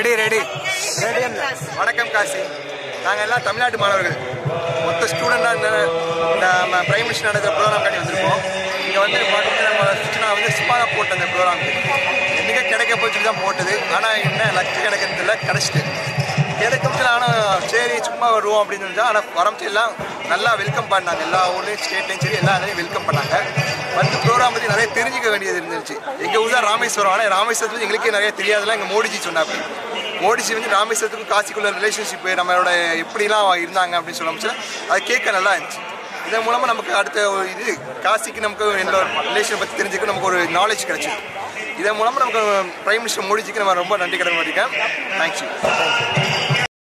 ready ready வணக்கம் காசி நாங்கள் எல்லாம் தமிழ்நாட்டு மாணவர்கள் மொத்த ஸ்டூடெண்டாக இந்த இந்த நம்ம பிரைம் மினிஸ்டர் நடக்கிற ப்ரோக்ராம் காட்டி வந்திருக்கோம் இங்கே வந்து பார்த்துட்டு நம்ம சுற்றுலா வந்து ஸ்பாக போட்ட அந்த ப்ரோக்ராமுக்கு என்றைக்கு கிடைக்க போச்சு தான் போட்டது ஆனால் என்ன லக்கு கிடைக்கிறது இல்லை கிடச்சிட்டு கிடைக்கும் ஆனால் சரி சும்மா வருவோம் அப்படின்னு இருந்தால் ஆனால் வரமிச்சு எல்லாம் நல்லா வெல்கம் பண்ணாங்க எல்லா ஊர்லேயும் ஸ்டேட்லேயும் சரி எல்லா இடத்துலையும் வெல்கம் பண்ணாங்க வந்து ப்ரோக்ராம் பற்றி நிறைய தெரிஞ்சுக்க வேண்டியது இருந்துச்சு எங்கள் ஊர் தான் ராமேஸ்வரம் ஆனால் ராமேஸ்வரத்தில் எங்களுக்கே நிறைய தெரியாதெல்லாம் எங்கள் மோடிஜி சொன்னாப்படி மோடிஜி வந்து ராமேஸ்வரத்துக்கும் காசிக்குள்ள ரிலேஷன்ஷிப் நம்மளோட எப்படிலாம் இருந்தாங்க அப்படின்னு சொல்ல முடிச்சு அது கேட்க நல்லா இருந்துச்சு இதன் மூலமாக நமக்கு அடுத்த ஒரு இது காசிக்கு நமக்கு என்னோட ரிலேஷன் பற்றி தெரிஞ்சுக்க நமக்கு ஒரு நாலேஜ் கிடைச்சிது இதன் மூலமாக நமக்கு பிரைம் மினிஸ்டர் மோடிஜிக்கு நம்ம ரொம்ப நன்றி கடன் பண்ணியிருக்கேன் தேங்க்யூ